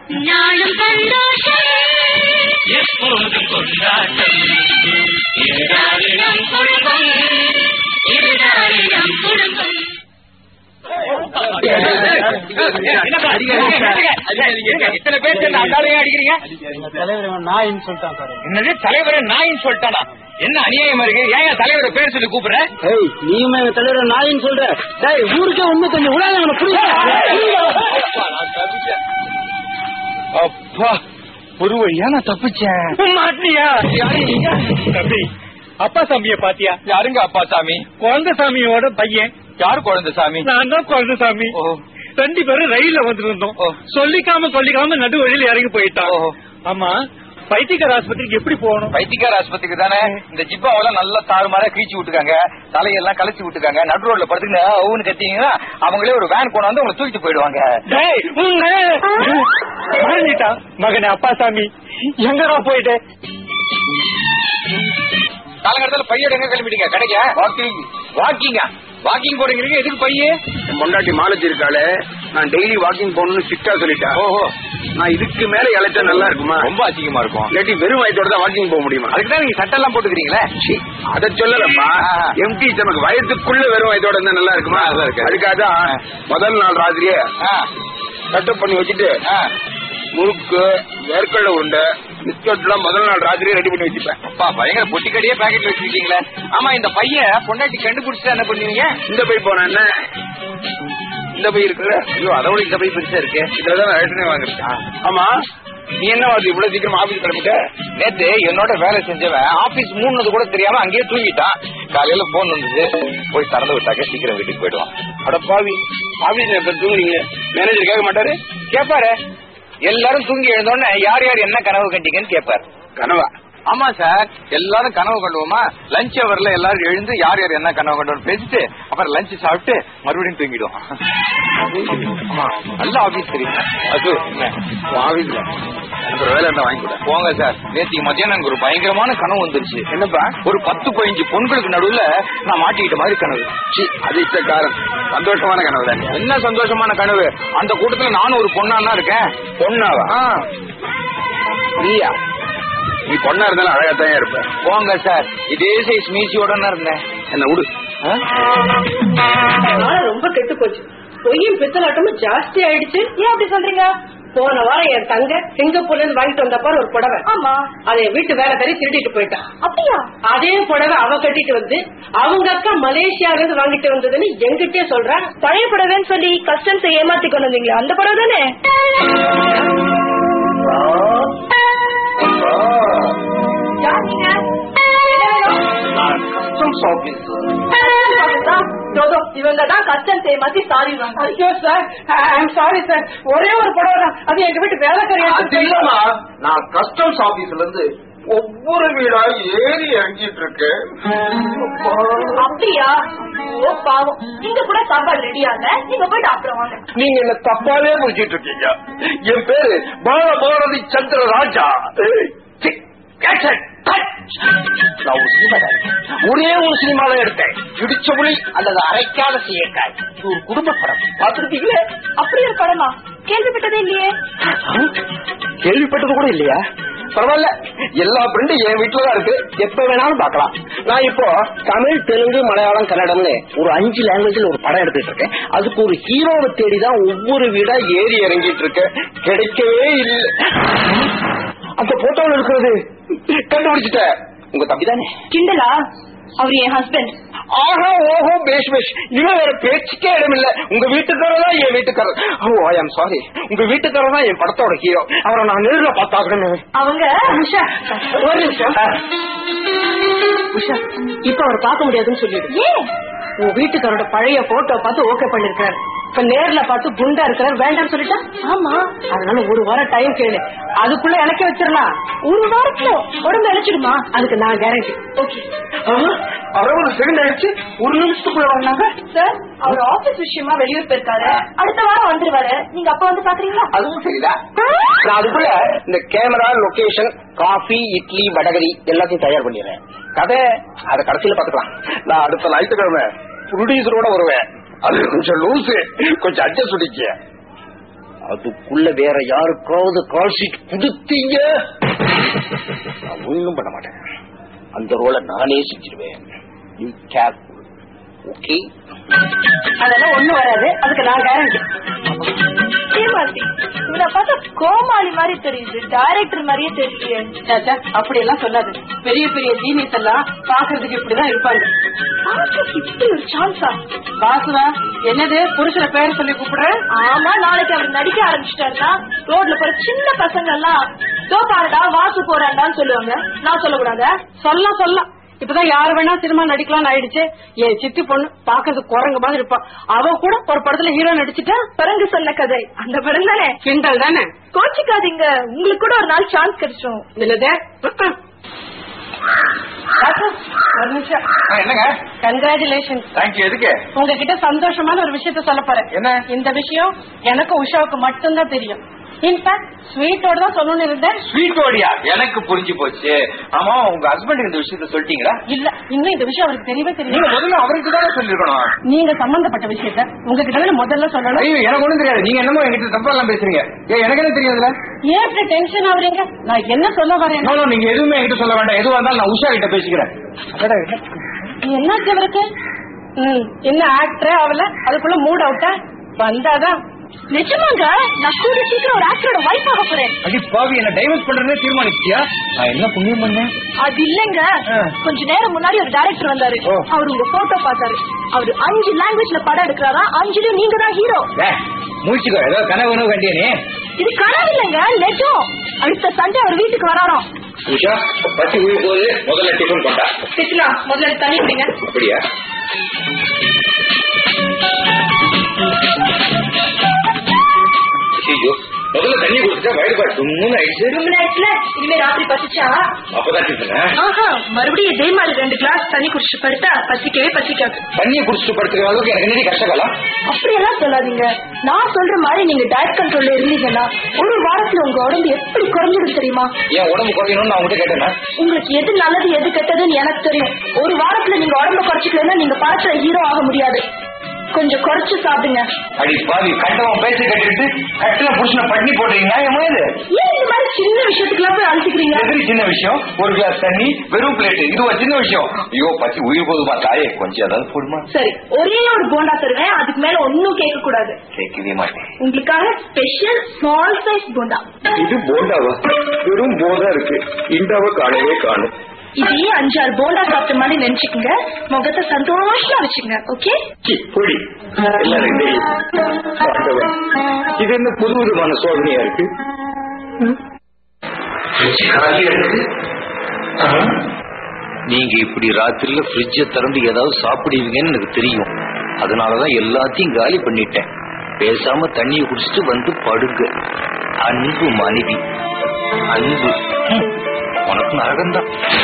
நாளும் சந்தோஷம் எப்போதும் கொண்டாட்டம் இதுதாரிடம் குடும்பம் இதுதாரிடம் குடும்பம் இத்தனை பேர் சேர்ந்து அண்டாளையே அடிக்கிறீங்க தலைவர் நாயின்னு சொல்லிட்டான் சார் என்னது தலைவரை நாயின்னு சொல்லிட்டானா என்ன அநியாயமா இருக்கு ஏன் தலைவரை பேர் சொல்லி கூப்பிடுற ஏய் நீயுமே எங்க தலைவர் நாயின்னு சொல்ற டேய் ஊருக்கே உண்மை கொஞ்சம் விடாத அப்பா ஒரு வழியா நான் தப்பிச்சேன் மாட்டியா தம்பி அப்பா சாமிய பாத்தியா யாருங்க அப்பா சாமி குழந்தை சாமியோட பையன் யார் குழந்தை சாமி நான் தான் குழந்தை சாமி ஓ ரெண்டு பேரும் ரயில்ல வந்துட்டு இருந்தோம் ஓ. சொல்லிக்காம சொல்லிக்காம நடு வழியில இறங்கி போயிட்டான் ஓ. ஆமா பைத்தியக்கார ஆஸ்பத்திரிக்கு எப்படி போகணும் வைத்தியக்கார ஆஸ்பத்திரிக்கு தானே இந்த ஜிப்பாவெல்லாம் நல்லா தாறுமாறா கிழிச்சு விட்டுருக்காங்க தலையெல்லாம் கலைச்சு விட்டுருக்காங்க நடு ரோட்ல படுத்துக்கிட்டு அவுன்னு கத்திங்கன்னா அவங்களே ஒரு வேன் கொண்டாந்து உங்களை தூக்கிட்டு போயிடுவாங்க டேய், உன்னை. மறந்துட்டான் மகனே அப்பா சாமி எங்கடா போயிட்டு காலங்கடத்துல பையோட எங்க கிளம்பிட்டீங்க கிடைக்க வாக்கிங் வாக்கிங்கா வாக்கிங் போறீங்க எதுக்கு பைய பொண்டாட்டி மாலத்தி இருக்காளே நான் டெய்லி வாக்கிங் போகணும்னு ஸ்ட்ரிக்டா சொல்லிட்டேன் ஓஹோ நான் இதுக்கு மேல இழைச்சா நல்லா இருக்குமா ரொம்ப அதிகமா இருக்கும் இல்லாட்டி வெறும் வயத்தோட தான் வாக்கிங் போக முடியுமா அதுக்கு தான் நீங்க சட்டை எல்லாம் போட்டுக்கிறீங்களே ச்சீ, அத சொல்லலப்பா ஆ. எம்டி நமக்கு வயசுக்குள்ள வெறும் வயதோட இருந்தா நல்லா இருக்குமா நல்லா இருக்கு. அதுக்காக தான் முதல் நாள் ராத்திரியே ஆ, கட்டப் பண்ணி வச்சுட்டு ஆ. முறுக்கு வேர்க்கடலை உருண்டை பிஸ்கட் எல்லாம் முதல் நாள் ராத்திரியே ரெடி பண்ணி வச்சுப்பேன் அப்பா பயங்கர பொட்டிக்கடியே பாக்கெட்ல வச்சிருக்கீங்களே ஆமா இந்த பையன் பொண்டாட்டி கண்டுபிடிச்சா என்ன பண்ணுவீங்க இந்த பை போனா என்ன இந்த பை இருக்குல்ல ஐயோ அதோட இந்த பை பெருசா இருக்கு இதுலதான் நான் ஏற்கனவே வாங்கிருக்கேன் ஆமா நீ என்ன வாதி இவ்வளவு சீக்கிரம் ஆபீஸ் கிளம்பிட்ட நேத்து என்னோட வேலை செஞ்சவன் ஆபீஸ் மூணுனது கூட தெரியாம அங்கேயே தூங்கிட்டான் காலையில போன் வந்தது போய் திறந்து விட்டாக்க சீக்கிரம் வீட்டுக்கு போயிடுவான் அட பாவி ஆபீஸ் எப்ப தூங்குறீங்க மேனேஜர் கேட்க மாட்டாரு கேப்பாரு எல்லாரும் தூங்கி எழுந்தோடனே யார் யார் என்ன கனவு கண்டீங்கன்னு கேட்பாரு கனவா ஆமா சார் எல்லாரும் கனவு கண்டுவோமா லஞ்ச் அவர்ல எல்லாரும் எழுந்து யார் யார் என்ன கனவு கண்டோம் பேசிட்டு அப்புறம் லஞ்ச் சாப்பிட்டு மறுபடியும் தூங்கிடுவோம் ஆமா, நல்ல ஆபீஸ் தெரியுமா அது ஆபீஸ்ல அப்புறம் வேலை இருந்தா வாங்கி கொடு. போங்க சார் நேற்று மத்தியானம் எனக்கு ஒரு பயங்கரமான கனவு வந்துருச்சு என்னப்பா ஒரு பத்து பதினஞ்சு பொண்களுக்கு நடுவுல நான் மாட்டிக்கிட்ட மாதிரி கனவு சி அதிர்ஷ்டக்காரன் சந்தோஷமான கனவு தான் என்ன சந்தோஷமான கனவு அந்த கூட்டத்துல நானும் ஒரு பொண்ணா இருக்கேன் பொண்ணாவா ஆ, நீயா நீ பொண்ணா இருந்தாலும் அழகா தான் இருப்ப போங்க சார் இதே சைஸ் மீசியோட இருந்தேன் என்ன விடு ஆ? அதனால ரொம்ப கெட்டு போச்சு பொய்யும் பித்தலாட்டமும் ஜாஸ்தி ஆயிடுச்சு ஏன் அப்படி சொல்றீங்க போன வாரம் என் தங்க சிங்கப்பூர்ல இருந்து வாங்கிட்டு வந்தப்பாரு ஒரு புடவை ஆமா அதை வீட்டு வேலை தறி திருடிட்டு போயிட்டான் அப்படியா அதே புடவை அவ கட்டிட்டு வந்து அவங்க அக்கா மலேசியால இருந்து வாங்கிட்டு வந்ததுன்னு எங்கிட்டே சொல்றான் பழைய புடவைன்னு சொல்லி கஸ்டம்ஸ் ஏமாத்தி கொண்டு வந்தீங்களா அந்த புடவை தானே இவங்க தான் கஸ்டம்ஸ் ஏமாத்தி சாரி ஐயோ சார் ஐம் சாரி சார் ஒரே ஒரு புடவை தான் அது எங்க வீட்டு வேலைக்காரி இல்லம்மா நான் கஸ்டம்ஸ் ஆபீஸ்ல இருந்து ஒவ்வொரு வீடா ஏறி இறங்கிட்டு இருக்கேன் அப்படியா ஓ பாவம் நீங்க கூட சாப்பாடு ரெடியா இல்ல நீங்க போயிட்டு அப்புறம் வாங்க நீங்க என்ன தப்பாவே புரிஞ்சிட்டு இருக்கீங்க என் பேரு பாலபாரதி சந்திர ராஜா ஏய், சி, catch it, touch. நான் ஒரு சினிமாக்காரி. ஒரே ஒரு சினிமால எடுத்தேன் இடிச்ச புலி அல்லது அரைக்காத சீயக்காய் இது ஒரு குடும்ப படம் பாத்துருக்கீங்களே அப்படி ஒரு படமா கேள்விப்பட்டதே இல்லையே கேள்விப்பட்டது கூட இல்லையா பரவாயில்ல எல்லா பிரிண்டும் என் வீட்டுல தான் இருக்கு எப்ப வேணாலும் பார்க்கலாம் நான் இப்போ தமிழ் தெலுங்கு மலையாளம் கன்னடம்னு ஒரு அஞ்சு லாங்குவேஜ்ல ஒரு படம் எடுத்துட்டு இருக்கேன் அதுக்கு ஒரு ஹீரோவை தேடி தான் ஒவ்வொரு வீடா ஏறி இறங்கிட்டு இருக்கேன் கிடைக்கவே இல்லை அந்த போட்டோவில் இருக்கிறது கண்டுபிடிச்சிட்ட உங்க தம்பி தானே கிண்டலா அவர் என் ஹஸ்பண்ட் ஆஹா ஓஹோ பேஷ் பேஷ் இவன் வேற பேச்சுக்கே இடமில்ல உங்க வீட்டுக்காரர் தான் என் வீட்டுக்காரர் ஓ ஐ ஆம் சாரி உங்க வீட்டுக்காரர் தான் என் படத்தோட ஹீரோ அவரை நான் நேரில் பார்த்தாக்கணும் அவங்க உஷா ஒரு நிமிஷம் உஷா இப்ப அவர் பார்க்க முடியாதுன்னு சொல்லிடு ஏன் உன் வீட்டுக்காரோட பழைய போட்டோ பார்த்து ஓகே பண்ணிருக்காரு இப்ப நேர்ல பார்த்து குண்டா இருக்கிறார் வேண்டாம்னு சொல்லிட்டா ஆமா அதனால ஒரு வாரம் டைம் கேளு அதுக்குள்ள இலக்க வச்சிடலாம் ஒரு வாரத்துல உடம்பு இழைச்சிடுமா அதுக்கு நான் கேரண்டி ஓகே அறுபது செகண்ட் ஆயிடுச்சு ஒரு நிமிஷத்துக்குள்ள வந்தாங்க சார் அவர் ஆபீஸ் விஷயமா வெளியூர் போயிருக்காரு அடுத்த வாரம் வந்துருவாரு நீங்க அப்ப வந்து பாக்குறீங்களா அதுவும் சரிதா நான் அதுக்குள்ள இந்த camera location coffee idli vadacurry எல்லாத்தையும் தயார் பண்ணிடுறேன் கதை அதை கடைசியில பாத்துக்கலாம் நான் அடுத்த ஞாயிற்றுக்கிழமை ப்ரொடியூசரோட வருவேன் அது கொஞ்சம் லூசு கொஞ்சம் அட்ஜஸ்ட் பண்ணிக்க அதுக்குள்ள வேற யாருக்காவது கால் ஷீட் கொடுத்தீங்க நான் ஒண்ணும் பண்ண மாட்டேன் அந்த ரோலை நானே செஞ்சிருவேன் யூ கேர்ஃபுல் ஓகே அதெல்லாம் ஒண்ணு வராது அதுக்கு நான் கேரண்டி சீமாசி இவனை பார்த்தா கோமாளி மாதிரி தெரியுது டைரக்டர் மாதிரியே தெரியலையே சாச்சா அப்படி எல்லாம் சொல்லாது பெரிய பெரிய ஜீனியஸ் எல்லாம் பாக்குறதுக்கு இப்படிதான் இருப்பாங்க பாக்கறதுக்கு இப்படி ஒரு சான்ஸா வாசுவா என்னது புருஷன பேர் சொல்லி கூப்பிடுற ஆமா நாளைக்கு அவர் நடிக்க ஆரம்பிச்சிட்டாருன்னா ரோட்ல போற சின்ன பசங்க எல்லாம் தோ பாருடா வாசு போறாண்டான்னு சொல்லுவாங்க நான் சொல்லக்கூடாதா சொல்ல சொல்ல இப்பதான் யாரு வேணா சினிமா நடிக்கலாம்னு ஆயிடுச்சு என் சித்தி பொண்ணு பாக்குறது குரங்கு மாதிரி இருப்பா அவ கூட ஒரு படத்துல ஹீரோ நடிச்சுட்டா பரங்கு சொன்ன கதை அந்த படம் தானே கிண்டல் தானே கோச்சிக்காதீங்க உங்களுக்கு கூட ஒரு நாள் சான்ஸ் கிடைச்சிடும் இல்லதே ஒரு நிமிஷம் ஆ, என்னங்க கங்க்ராச்சுலேஷன் தேங்க்யூ எதுக்கு உங்ககிட்ட சந்தோஷமான ஒரு விஷயத்த சொல்ல போறேன் என்ன? இந்த விஷயம் எனக்கு உஷாவுக்கு மட்டும்தான் தெரியும் இன்ஃபேக்ட் ஸ்வீட்டோட தான் சொல்லணும்னு இருந்தேன் ஸ்வீட் ஓடியா எனக்கு புரிஞ்சு போச்சு ஆமா உங்க ஹஸ்பண்ட் இந்த விஷயத்த சொல்லிட்டீங்களா இல்ல இன்னும் இந்த விஷயம் அவருக்கு தெரியவே நீங்க தெரியும் முதல்ல அவருக்கு தானே சொல்லிருக்கணும் நீங்க சம்பந்தப்பட்ட விஷயத்த உங்ககிட்ட தானே முதல்ல சொல்லணும் ஐயோ எனக்கு ஒண்ணும் தெரியாது நீங்க என்னமோ என்கிட்ட தப்பா எல்லாம் பேசுறீங்க ஏன் எனக்கு என்ன தெரியும் அதுல ஏன் இப்படி டென்ஷன் ஆகுறீங்க நான் என்ன சொல்ல வரேன் No, no, நீங்க எதுவுமே என்கிட்ட சொல்ல வேண்டாம் எதுவா இருந்தாலும் நான் உஷா கிட்ட பேசிக்கிறேன் என்னாச்சு அவருக்கு ம், என்ன ஆக்டரே ஆகல அதுக்குள்ள மூட் அவுட்டா வந்தாதான் நிஜமாங்க நான் கூடிய சீக்கிரம் ஒரு ஆக்டரோட வைஃப் ஆக போறேன் அடி பாவி என்ன டைவர்ஸ் பண்றதுனே தீர்மானிச்சியா நான் என்ன புண்ணியம் பண்ணேன் அது இல்லைங்க ஆ. கொஞ்ச நேரம் முன்னாடி ஒரு டைரக்டர் வந்தாரு ஓ. அவர் உங்க போட்டோ பார்த்தாரு அவரு அஞ்சு லாங்குவேஜ்ல படம் எடுக்கிறாரா அஞ்சுலயும் நீங்க தான் ஹீரோ முடிச்சுக்கோ ஏதோ கனவு கனவு கண்டியா நீ இது கனவு இல்லைங்க நிஜம் அடுத்த சண்டே அவர் வீட்டுக்கு வராராம் உஷா பசி உயிர் போது முதல்ல டிஃபன் கொண்டா திட்டலாம் முதல்ல தண்ணி குடிங்க அப்படியா ஐயோ முதல்ல தண்ணி குடிச்சா வயிறு பாரு சும்முன்னு ஆயிடுச்சு ரொம்ப நேரத்துல இனிமே ராத்திரி பசிச்சா அப்பதான் டிஃபனா ஆஹா மறுபடியும் இதே மாதிரி ரெண்டு கிளாஸ் தண்ணி குடிச்சிட்டு படுத்தா பசிக்கவே பசிக்காது தண்ணியை குடிச்சிட்டு படுத்துக்கிற அளவுக்கு எனக்கு என்னடி கஷ்டகாலம் அப்படியெல்லாம் சொல்லாதீங்க நான் சொல்ற மாதிரி நீங்க டயட் கண்ட்ரோல்ல இருந்தீங்கன்னா ஒரு வாரத்துல உங்க உடம்பு எப்படி குறைஞ்சிடும் தெரியுமா என் உடம்பு குறையணும்னு நான் உங்ககிட்ட கேட்டேன்னா உங்களுக்கு எது நல்லது எது கெட்டதுன்னு எனக்கு தெரியும் ஒரு வாரத்துல நீங்க உடம்ப குறைச்சிக்கலன்னா நீங்க படத்துல ஹீரோ ஆக முடியாது கொஞ்சம் குறைச்சு சாப்பிடுங்க அடி பாவி கண்டவன் பேசி கட்டிட்டு கட்டில புருஷனை பண்ணி போடுறீங்களா என் இது ஏன் இந்த மாதிரி சின்ன விஷயத்துக்குலாம் போய் அழுத்திக்கிறீங்க எதிரி சின்ன விஷயம் ஒரு கிளாஸ் தண்ணி வெறும் பிளேட் இது ஒரு சின்ன விஷயம் ஐயோ பசி உயிர் போதுமா தாயே கொஞ்சம் ஏதாவது போடுமா சரி ஒரே ஒரு போண்டா தருவேன் அதுக்கு மேல ஒன்னும் கேட்க கூடாது கேட்கவே மாட்டேன் உங்களுக்காக ஸ்பெஷல் ஸ்மால் சைஸ் போண்டா இது போண்டாவா வெறும் போதா இருக்கு இண்டாவை காணவே காணும் இதே அஞ்சாறு போண்டா சாப்பிட்ட மாதிரி நினைச்சுக்கோங்க முகத்தை சந்தோஷமா வச்சுக்கோங்க ஓகே பொடி எல்லாரும் தெரியும் ஆண்டவன், இது என்ன புது விதமான சோதனையா இருக்கு நீங்க இப்படி ராத்திரில ஃப்ரிட்ஜ திறந்து ஏதாவது சாப்பிடுவீங்கன்னு எனக்கு தெரியும் அதனாலதான் எல்லாத்தையும் காலி பண்ணிட்டேன் பேசாம தண்ணியை குடிச்சிட்டு வந்து படுங்க அன்பு மனைவி அன்பு ஹம், உனக்கு நரகம்தான்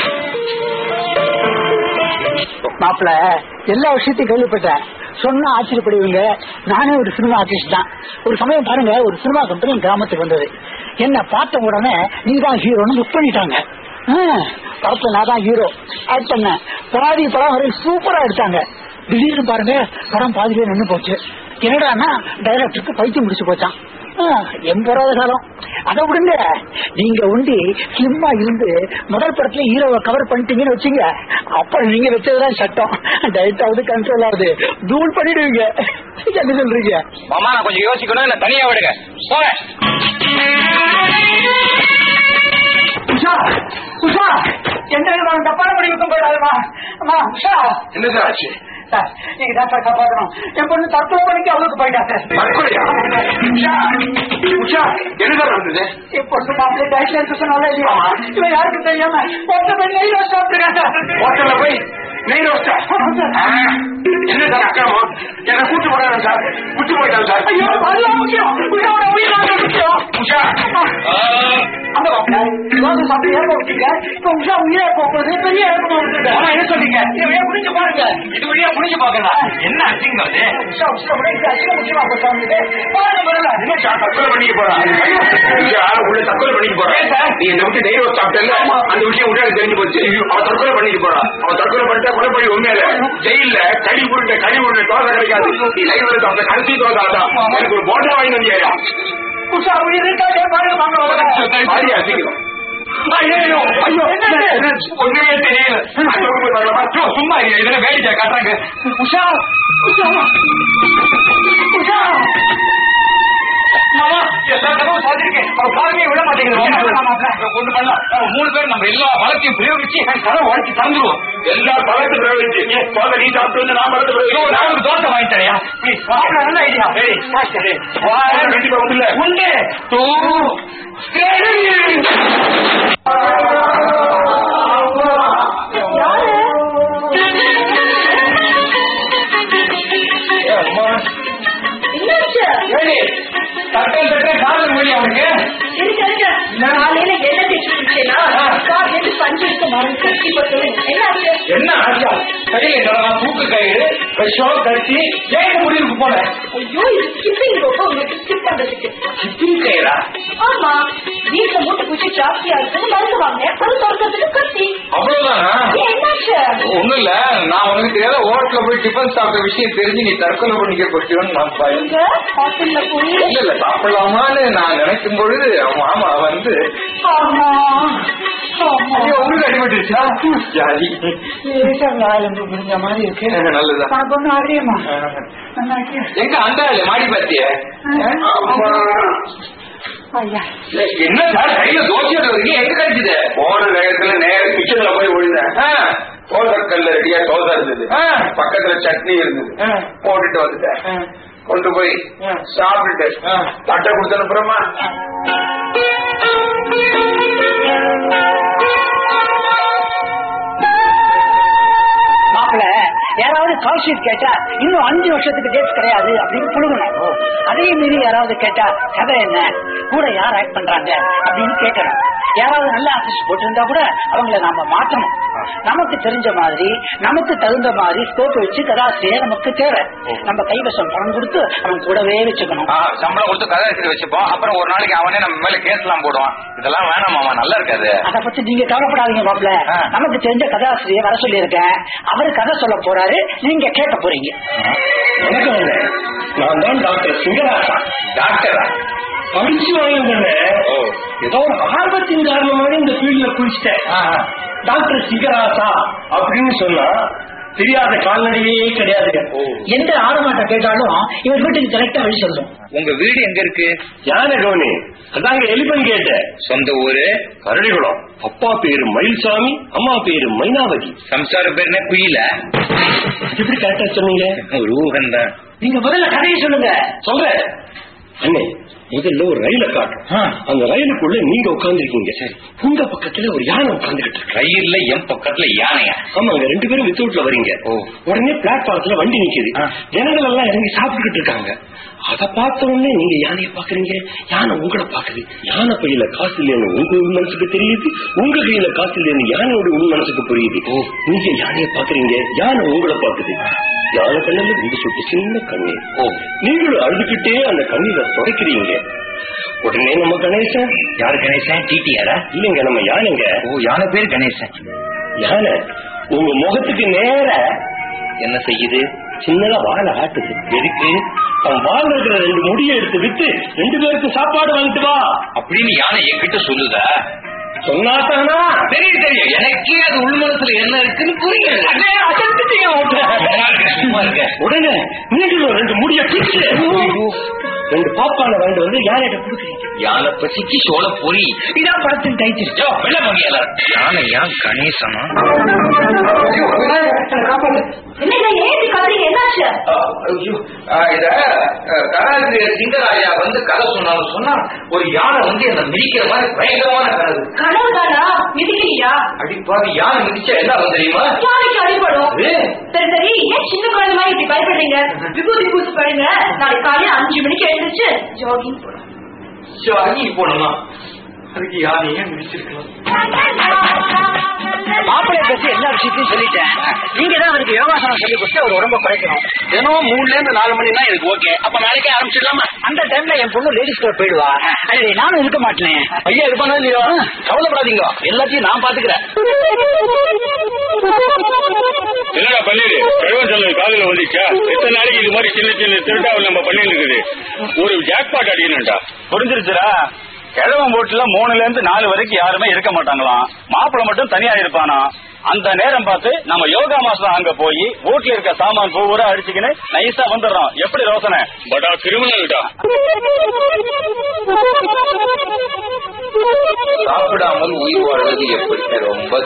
மாப்பிள எல்லா விஷயத்தையும் கேள்விப்பட்டேன் சொன்னா ஆச்சரியப்படுவீங்க நானே ஒரு சினிமா ஆர்டிஸ்ட் தான் ஒரு சமயம் பாருங்க ஒரு சினிமா கம்பெனி என் கிராமத்துக்கு வந்தது என்ன பார்த்த உடனே நீ தான் ஹீரோன்னு புக் பண்ணிட்டாங்க ஆ, படத்துல நான் தான் ஹீரோ ஆக்ட் பண்ணேன் பாதி படம் வரை சூப்பரா எடுத்தாங்க திடீர்னு பாருங்க படம் பாதியிலே நின்னு போச்சு என்னடான்னா டைரக்டருக்கு பைத்தியம் முடிச்சு போச்சான் ஆ, எண்பதாவது காலம் அதை விடுங்க நீங்க உண்டி ஸ்லிம்மா இருந்து முதல் படத்துல ஹீரோவை கவர் பண்ணிட்டீங்கன்னு வச்சுங்க அப்புறம் நீங்க வச்சதுதான் சட்டம் டயட் ஆகுது கண்ட்ரோல் ஆகுது தூள் பண்ணிடுவீங்க என்ன சொல்றீங்க மாமா நான் கொஞ்சம் யோசிக்கணும் என்ன தனியா விடுங்க போங்க உஷா உஷா என்ன தப்பான முடிவுக்கும் போயிடாதுமா அம்மா உஷா என்ன சார் ஆச்சு சார் நீங்க தான் சார் காப்பாற்றணும் என் பொண்ணு தத்துவ பண்ணிக்கு அவளுக்கு போயிட்டா சார் தற்கொலையா? உஷா உஷா என்ன சார் நடந்தது என் பொண்ணு மாப்பிள்ளை டயட்ல இருக்க சொன்னால இல்லையா இவன் யாருக்கும் தெரியாம ஒத்த பெண் நெய் ரோஸ் சாப்பிட்டுருக்கா சார் ஹோட்டல்ல போய் நெய் ரோஸ்டா என்ன சார் அக்கிரமம் என்ன கூட்டு போறாங்க சார் கூட்டு போயிட்டாங்க சார் ஐயோ அதுதான் முக்கியம் உஷாவோட உயிர் தான் முக்கியம் உஷா அந்த ரோஸ் சாப்பிட்டு ஏற்ப விட்டீங்க இப்ப உஷா உயிரே போகுது பெரிய ஏற்ப விட்டுருங்க ஆமா, என்ன சொன்னீங்க? இதை புரிஞ்சு பாருங்க இது வழியா புடிச்சு பாக்கலாம் என்ன அசிங்கம் அது உஷா உஷா விட இது அசிங்க முக்கியமா போட்டாங்க பாருங்க பாருங்க என்ன சார் தற்கொலை பண்ணிக்க போறான் உஷா உள்ள தற்கொலை பண்ணிக்க போறான் நீ என்ன விட்டு நெய் ரோஸ் சாப்பிட்டல அந்த விஷயம் விட்டு எனக்கு தெரிஞ்சு போச்சு அவன் தற்கொலை பண்ணிக்க போறான் அவன் தற்கொலை பண்ணிட்டா கொலை பண்ணி உண்மையில ஜெயில கடி உருண்டை கடி உருண்டை தோசை கிடைக்காது நீ நெய் ரோஸ் சாப்பிட்ட கடைசி தோசை அதான் எனக்கு ஒரு போட்டா வாங்கி வந்தியா உஷா உயிர் இருக்காதே பாருங்க வாங்க சரியா, சீக்கிரம். ஐயோ, ஐயோ, என்னாச்சு? ஒண்ணுமே தெரியல ஐயோ, ஐயோ, சும்மா இரு, இதுல வேடிக்கை காட்டுறாங்க உஷா உஷா உஷா மாமா, எல்லா தடவை பார்த்திருக்கேன். அவ பாருங்க, விட மாட்டேங்குது. ஒண்ணு பண்ணலாம். நம்ம மூணு பேரும் நம்ம எல்லா பலத்தையும் பிரயோகிச்சு கதை உடச்சி தந்துருவோம். எல்லா பலத்தையும் பிரயோகிச்சு. ஏன், முதல்ல நீ சாப்பிட்டு வந்து நான் பலத்தை பிரயோகிச்சு. நான் ஒரு தோசை வாங்கி தரேன். Please, வா. நல்ல idea. Ready? சரி. வா, கண்டிப்பா உண்டுல. உண்டு. டூ, என்னாச்சு Ready? தட்டல் தட்டல் காதல் மொழி அவனுக்கு இருங்க இருங்க காலையில என்ன தேய்ச்சி குடிச்சேனா காலையில பஞ்சு எடுத்து மருந்து கட்டி போட்டு என்னாச்சு என்ன ஆச்சா கையில நான் தூக்கு கயிறு விஷம் கட்டி ஜெயிக்க முடிவுக்கு போனேன் ஐயோ இது ஸ்கிப்பிங் ரொம்ப உங்களுக்கு ஸ்கிப் பண்றதுக்கு சிப்பிங் கயிறா ஆமா வீட்டுல மூட்டை பூச்சி ஜாஸ்தியா இருக்குன்னு மருந்து வாங்கினேன் அது திறக்கிறதுக்கு கத்தி அவ்வளவுதானா ஏன் என்னாச்சு ஒண்ணும் இல்ல நான் உனக்கு தெரியாத ஹோட்டல்ல போய் டிஃபன் சாப்பிட்ட விஷயம் தெரிஞ்சு நீ தற்கொலை பண்ணிக்க போட்டியோன்னு நான் பயம் இங்க ஹாஸ்டல்ல போய் இல்ல இல்ல சாப்பிடலாமான்னு நான் நினைக்கும் பொழுது அவன் ஆமா வந்து ஆமா ஆமா ஐயோ, உங்களுக்கு அடிபட்டுருச்சா ஜாலி லேசா காலம் புரிஞ்ச மாதிரி இருக்கு நல்லதா உனக்கு ஒண்ணும் அறியுமா எங்க அந்த ஆளு மாடி பாத்திய ஐயா என்ன சார் கையில தோசையோட இருக்கீங்க எங்க கிடைச்சது போன நேரத்துல நேரம் கிச்சன்ல போய் விழுந்தேன் தோசைக்கல்ல ரெடியா தோசை இருந்தது பக்கத்துல சட்னி இருந்தது போட்டுட்டு வந்துட்டேன் கொண்டு போய் சாப்பிட்டுட்டு தட்டை கொடுத்த அப்புறமா மாப்பிள யாராவது கால் ஷீட் கேட்டா இன்னும் அஞ்சு வருஷத்துக்கு டேட் கிடையாது அப்படின்னு புழுகணும் அதே மீறி யாராவது கேட்டா கதை என்ன கூட யார் ஆக்ட் பண்றாங்க அப்படின்னு கேட்கணும் யாராவது நல்ல ஆர்டிஸ்ட் போட்டிருந்தா கூட அவங்கள நாம மாற்றணும் நமக்கு தெரிஞ்ச மாதிரி நமக்கு தகுந்த மாதிரி ஸ்கோப் வச்சு கதாசிரியை நமக்கு தேவை நம்ம கைவசம் பணம் கொடுத்து அவன் கூடவே வச்சுக்கணும் ஆ, சம்பளம் கொடுத்து கதாசிரியர் வச்சுப்போம் அப்புறம் ஒரு நாளைக்கு அவனே நம்ம மேல கேஸ் எல்லாம் போடுவான் இதெல்லாம் வேணாம் மாமா நல்லா இருக்காது அத பத்தி நீங்க கவலைப்படாதீங்க மாப்பிள ஆ. நமக்கு தெரிஞ்ச கதாசிரியை வர சொல்லியிருக்கேன் அவரு கதை சொல்ல போறாரு நீங்க கேட்க போறீங்க வணக்கம் நான் தான் டாக்டர் சிங்கராசா டாக்டரா படிச்சு வாங்கினேன் ஏதோ ஒரு ஆர்வத்தின் காரணமாக இந்த ஃபீல்ட்ல குளிச்சிட்டேன் டாக்டர் சிங்கராசா அப்படின்னு சொன்னா தெரியாத கால்நடையே கிடையாதுங்க எந்த ஆரமாட்டம் கேட்டாலும் இவர் வீட்டுக்கு கரெக்டா வழி சொல்லும் உங்க வீடு எங்க இருக்கு யானை கவனி அதாங்க எலிபன் கேட்டேன் சொந்த ஊரு கரடிகுளம் அப்பா பேரு மயில்சாமி அம்மா பேரு மைனாவதி சம்சார பேருனே குயில எப்படி கரெக்டா சொன்னீங்க ஒரு ஊகந்தான் நீங்க முதல்ல கதையை சொல்லுங்க சொல்றேன் அண்ணே முதல்ல ஒரு ரயில காட்டும் அந்த ரயிலுக்குள்ள நீங்க உட்கார்ந்துருக்கீங்க உங்க பக்கத்துல ஒரு யானை உட்கார்ந்துகிட்டு இருக்கு ரயில்ல என் பக்கத்துல யானையா ஆமாங்க ரெண்டு பேரும் வித்தவுட்ல வரீங்க ஓ. உடனே பிளாட்பாரத்துல வண்டி நிக்குது ஆ. ஜனங்கள் எல்லாம் இறங்கி சாப்பிட்டுக்கிட்டு இருக்காங்க அத பார்த்த உடனே நீங்க யானையை பாக்குறீங்க யானை உங்களை பாக்குது யானை பையில காசு இல்லைன்னு உங்க உள் மனசுக்கு தெரியுது உங்க கையில காசு இல்லைன்னு யானையோட உள் மனசுக்கு புரியுது நீங்க யானையை பாக்குறீங்க யானை உங்களை பாக்குது யானை கண்ணுல ரெண்டு சொட்டு சின்ன கண்ணீர் ஓ. நீங்களும் அழுதுகிட்டே அந்த கண்ணீரை துடைக்கிறீங்க உடனே நம்ம கணேசன் யாரு கணேசன் டிடிஆரா இல்லைங்க நம்ம யானைங்க ஓ யானை பேரு கணேசன் யானை உங்க முகத்துக்கு நேர என்ன செய்யுது சின்னதா வாழை ஆட்டுது எதுக்கு அவன் வாழ் இருக்கிற ரெண்டு முடியை எடுத்து வித்து ரெண்டு பேருக்கும் சாப்பாடு வாங்கிட்டு வா அப்படின்னு யானை என்கிட்ட சொல்லுதா சொன்னாத்தானா தெரியும் தெரியும் எனக்கே அது உள் மனசுல என்ன இருக்குன்னு புரியல சும்மா இருக்க உடனே நீங்களும் ரெண்டு முடிய பிச்சு ரெண்டு பாப்பான வாங்கிட்டு வந்து யானைகிட்ட கொடுக்குறீங்க யானை பசிக்கு சோழ பொறி இதான் படத்தின் டைட்டில் யோ, வெள்ள மங்கியால யானை ஏன் கணேசனா என்னங்க ஏன் இப்படி கத்துறீங்க என்னாச்சு இத கதாசிரியர் சிங்கராஜா வந்து கதை சொன்னாலும் சொன்னா ஒரு யானை வந்து என்ன மிதிக்கிற மாதிரி பயங்கரமான கனவு கனவு தானா மிதிக்கலையா அடிப்பாவி யானை மிதிச்சா என்ன ஆகும் தெரியுமா யானைக்கு அடிபடும் ஏ, சரி சரி ஏன் சின்ன குழந்தை மாதிரி இப்படி பயப்படுறீங்க விபூதி பூசி பாருங்க நாளைக்கு காலையில அஞ்சு மணிக்கு எழுந்திருச்சு ஜாகிங் போறோம் ஜாகி போனோம்னா அதுக்கு யானையே மிதிச்சிருக்கலாம் மாப்பிள்ளை பத்தி எல்லா விஷயத்தையும் சொல்லிட்டேன் நீங்க தான் அவருக்கு யோகாசனம் சொல்லி கொடுத்து அவர் உடம்ப குறைக்கணும் தினம் மூணுல இருந்து நாலு மணினா எனக்கு ஓகே அப்ப நாளைக்கே ஆரம்பிச்சிடலாமா அந்த டைம்ல என் பொண்ணு லேடிஸ் கிளப் போயிடுவா அது நானும் இருக்க மாட்டேன் ஐயா இருப்பானா இல்லையா கவலைப்படாதீங்க எல்லாத்தையும் நான் பாத்துக்கிறேன் என்னடா பண்ணிடு கழுவன் சொல்ல காலையில வந்துச்சா எத்தனை நாளைக்கு இது மாதிரி சின்ன சின்ன திருட்டாவில் நம்ம பண்ணிட்டு இருக்குது ஒரு ஜாக்பாட் அடிக்கணும்டா புரிஞ்சிருச்சுடா கிழவன் போட்டுல மூணுல இருந்து நாலு வரைக்கும் யாருமே இருக்க மாட்டாங்களாம் மாப்பிள்ளை மட்டும் தனியா இருப்பானா அந்த நேரம் பார்த்து நம்ம யோகா மாஸ்டர் அங்க போய் வீட்டுல இருக்க சாமான் பூரா அடிச்சுக்கின்னு நைஸா வந்துடுறோம் எப்படி ரோசனை படா கிரிமினல்டா சாப்பிடாமல் உயிர் வாழ்வது எப்படி ரொம்ப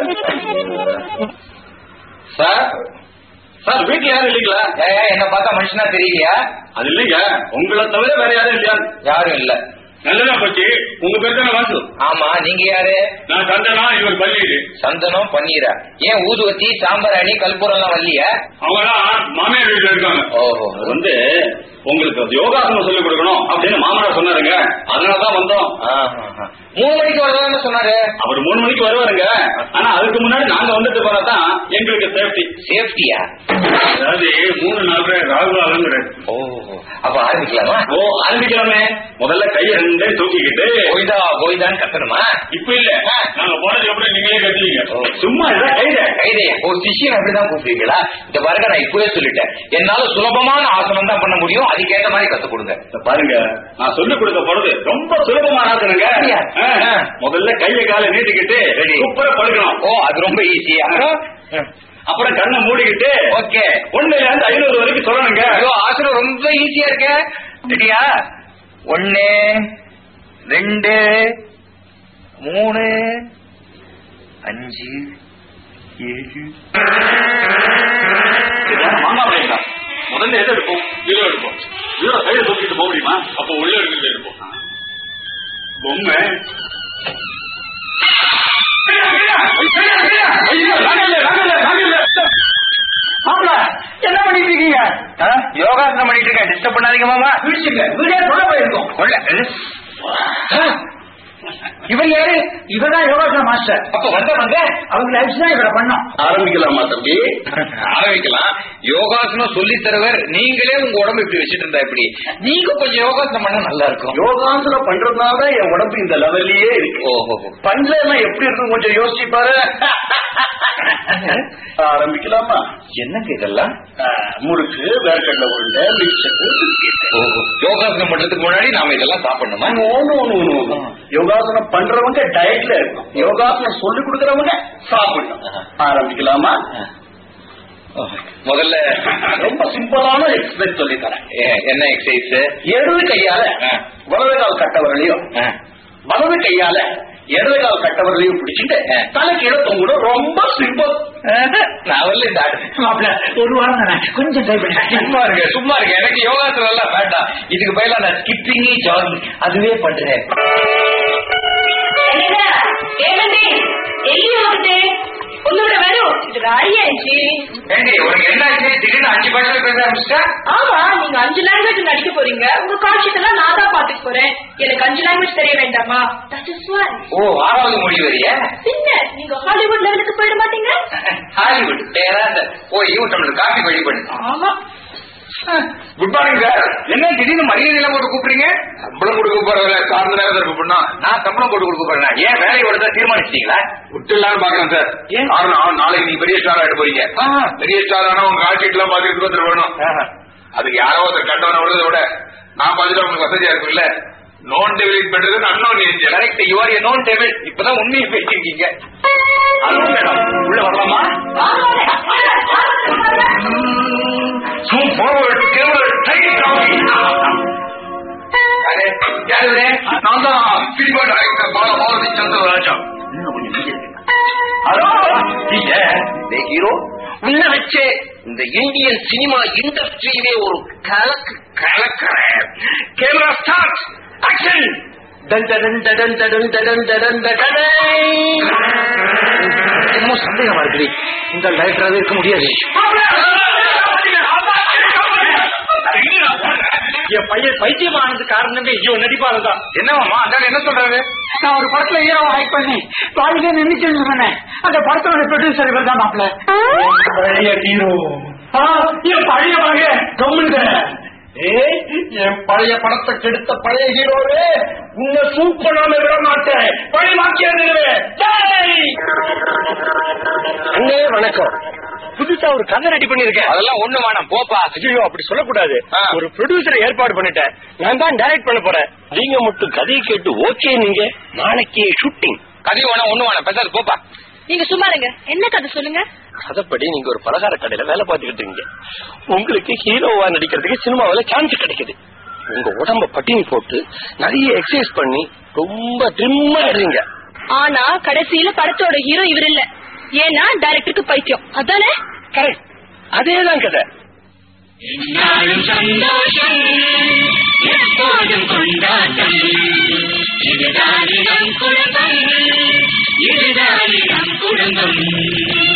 சார் சார் வீட்டுல யாரும் இல்லைங்களா என்ன பார்த்தா மனுஷனா தெரியலையா அது இல்லைங்க உங்களை தவிர வேற யாரும் இல்லையா யாரும் இல்ல நல்லதா போச்சு உங்க பேர் தானே வாசு ஆமா நீங்க யாரு நான் சந்தனா இவர் பள்ளியிடு சந்தனம் பன்னீரா ஏன் ஊதுவத்தி சாம்பராணி கல்பூரம் எல்லாம் வரலையா அவங்கலாம் மாமியார் வீட்டுல இருக்காங்க ஓஹோ வந்து உங்களுக்கு யோகாசனம் சொல்லிக் கொடுக்கணும் அப்படின்னு மாமனார் சொன்னாருங்க அதனாலதான் வந்தோம் ஆஹா. மூணு மணிக்கு வரதான்னு சொன்னாரு அவர் மூணு மணிக்கு வருவாருங்க ஆனா அதுக்கு முன்னாடி நாங்க வந்துட்டு போறதான் எங்களுக்கு சேஃப்டி சேஃப்டியா அதாவது மூணு நாலு ராகுலாலுங்கிற ஓஹோ அப்ப ஆரம்பிக்கலாமா ஓ ஆரம்பிக்கலாமே முதல்ல கையை ரெண்டே தூக்கிக்கிட்டு போய்தா போய்தான் கத்தணுமா இப்ப இல்ல நாங்க போனதுக்கு அப்புறம் நீங்களே கத்துவீங்க ஓ. சும்மா இதான் கைத கைதையா ஓ சிஷியன் அப்படிதான் கூப்பிடுவீங்களா இந்த பாருங்க நான் இப்பவே சொல்லிட்டேன் என்னால சுலபமான ஆசனம் தான் பண்ண முடியும் அதுக்கேற்ற மாதிரி கத்து கொடுங்க பாருங்க நான் சொல்லிக் கொடுக்க போறது ரொம்ப சுலபமான ஆசனங்க அப்படியா? ஆ, முதல்ல கையை காலை நீட்டிக்கிட்டு Ready. சூப்பரா படுக்கணும் ஓ அது ரொம்ப ஈஸி அப்புறம் கண்ணை மூடிக்கிட்டு ஓகே ஒண்ணுல இருந்து ஐநூறு வரைக்கும் சொல்லணுங்க ஐயோ ஆசனம் ரொம்ப ஈஸியா இருக்க ரெடியா ஒன்னு ரெண்டு மூணு அஞ்சு ஏழு மாமா அப்படிங்களா முதல்ல எதை எடுப்போம் ஜீரோ எடுப்போம் ஜீரோ கையில தூக்கிட்டு போக முடியுமா அப்ப உள்ள இருக்கிறது எடுப்போம் பொம்மை ஐயோ, நாங்க இல்ல, நாங்க இல்ல, நாங்க இல்ல. மாப்பிள்ள என்ன பண்ணிட்டு இருக்கீங்க யோகாசனம் பண்ணிட்டு இருக்கேன் டிஸ்டர்ப் பண்ணாதீங்க மாமா விழிச்சுங்க வீடே சொல்ல போயிருக்கோம் கொள்ள இவர் யாரு இவர்தான் யோகாசன மாஸ்டர் அப்ப வந்த வந்த அவங்க அடிச்சு தான் இவரை பண்ணோம் ஆரம்பிக்கலாமா தம்பி ஆரம்பிக்கலாம் யோகாசனம் சொல்லி தருவர் நீங்களே உங்க உடம்பு இப்படி வச்சுட்டு இருந்தா இப்படி நீங்க கொஞ்சம் யோகாசனம் பண்ணா நல்லா இருக்கும் யோகாசனம் பண்றதுனால தான் என் உடம்பு இந்த லெவல்லயே இருக்கு ஓஹோ பண்றதுனா எப்படி இருக்கும் கொஞ்சம் யோசிச்சு பாரு ஆரம்பிக்கலாமா என்னங்க இதெல்லாம் ஆ, முறுக்கு வேர்க்கடலை உருண்டை மிக்சரு ஓஹோ யோகாசனம் பண்றதுக்கு முன்னாடி நாம இதெல்லாம் சாப்பிடணுமா no, no, no, no, no. யோகாசனம் பண்றவங்க டயட்ல இருக்கும் யோகாசனம் சொல்லி கொடுக்கறவங்க சாப்பிடணும் ஆரம்பிக்கலாமா முதல்ல ரொம்ப சிம்பிளான எக்ஸசைஸ் சொல்லி தரேன் எ- என்ன எக்ஸசைஸ் இடது கையால ஆ. வலது கால் கட்டவரலையும் வலது கையால இடது கால் கட்டவரலையும் பிடிச்சிட்டு தலைக்கு இட தொங்கணும் ரொம்ப சிம்பிள் நான் வரல இந்த ஆடு மாப்பிள்ள ஒரு வாரம் தானே கொஞ்சம் ட்ரை பண்ணி சும்மா இருங்க சும்மா இருங்க எனக்கு யோகாசனம் எல்லாம் வேண்டாம் இதுக்கு பதிலா நான் ஸ்கிப்பிங் ஜாகிங் அதுவே பண்றேன் ఏమండి ఎల్లి ఒకటే ஒன்னோட வரும் இது ராடியாச்சு ஏண்டி உனக்கு என்ன ஆச்சு திடீர்னு அஞ்சு பாஷையில பேச ஆரம்பிச்சிட்டா ஆமா நீங்க அஞ்சு லாங்குவேஜ் நடிக்க போறீங்க உங்க காட்சியெல்லாம் நான் தான் பாத்துக்க போறேன் எனக்கு அஞ்சு லாங்குவேஜ் தெரிய வேண்டாமா தட் இஸ் ஒன் ஓ ஆறாவது மொழி வரியா பின்ன நீங்க ஹாலிவுட் லெவலுக்கு போயிட மாட்டீங்க ஹாலிவுட் பேராத போய் டம்ளர் காஃபி வழி பண்ணு ஆமா குட் மார்னிங் சார் என்ன திடீர்னு மரியாதை எல்லாம் போட்டு கூப்பிடுறீங்க சம்பளம் கொடுக்க போறவங்க சார்ந்த நேரத்தில் கூப்பிடணும் நான் சம்பளம் போட்டு கொடுக்க போறேன் ஏன் வேலையை விட தீர்மானிச்சிட்டீங்களா விட்டுலான்னு பாக்குறேன் சார் ஏன்? காரணம் நாளைக்கு நீ பெரிய ஸ்டார் ஆயிட்டு போறீங்க பெரிய ஸ்டார் ஆனா உங்க ஆட்சிட்டு எல்லாம் பாத்துட்டு ஒருத்தர் வேணும் அதுக்கு யாரோ ஒருத்தர் கட்டவன விடுறத விட நான் பார்த்துட்டு உங்களுக்கு வசதியா இருக்குல்ல நோன் டெபிலிட் பண்றது unknown angel correct you are நோன் டேபிள் இப்பதான் உண்மையை பேசியிருக்கீங்க ஹலோ மேடம் உள்ள வரலாமா Move forward, Taylor. Take it, Tommy. அரே, யாரு இவரு? நான் தான் cinema director Bala Balathi Chandraraja hello teacher இந்த ஹீரோ உன்ன வச்சே இந்த இந்தியன் சினிமா இண்டஸ்ட்ரியிலே ஒரு கலக்கு கலக்கிறேன் கேமரா ஸ்டார்ட் ஆக்ஷன் டன் டன் டன் டன் டன் டன் டன் என்னமோ சந்தேகமா இருக்குது இந்த டைரக்டராகவே இருக்க முடியாது என் பையன் பைத்தியமானது காரணமே இவன் நடிப்பால தான் என்னவாமா அந்த என்ன சொல்றாரு நான் ஒரு படத்துல ஹீரோ ஆக்ட் பண்ணி வாழ்க்கை நினைச்சுன்னு சொன்னேன் அந்த படத்தோட ப்ரொடியூசர் இவர் தான் மாப்பிள்ள பழைய ஹீரோ என் பழைய மகன் கம்முங்க ஏய் என் பழைய படத்தை கெடுத்த பழைய ஹீரோவே உன்னை சூப் பண்ணாம விட மாட்டேன் பழைய அண்ணே வணக்கம் புதுசா ஒரு கதை ரெடி பண்ணிருக்கேன் அதெல்லாம் ஒண்ணு வேணாம் போப்பா ஐயோ அப்படி சொல்லக்கூடாது ஒரு ப்ரொடியூசரை ஏற்பாடு பண்ணிட்டேன் நான் தான் டைரக்ட் பண்ண போறேன் நீங்க மட்டும் கதையை கேட்டு ஓகே நீங்க நாளைக்கு ஷூட்டிங் கதை வேணாம் ஒண்ணு வேணாம் பேசாது போப்பா நீங்க சும்மா இருங்க என்ன கதை சொல்லுங்க கதைப்படி நீங்க ஒரு பலகார கடையில வேலை பார்த்துக்கிட்டு இருக்கீங்க உங்களுக்கு ஹீரோவா நடிக்கிறதுக்கு சினிமாவில சான்ஸ் கிடைக்குது உங்க உடம்ப பட்டினி போட்டு நிறைய எக்ஸசைஸ் பண்ணி ரொம்ப ட்ரிம்மா இருங்க ஆனா கடைசியில படத்தோட ஹீரோ இவர் இல்ல ஏன்னா டைரக்டருக்கு பைத்தியம் அதானே கரெக்ட் அதேதான் கதை என்னாலும் சந்தோஷம் எப்போதும் கொண்டாட்டம் இதுதான் நம் குடும்பம் இதுதான் நம் குடும்பம்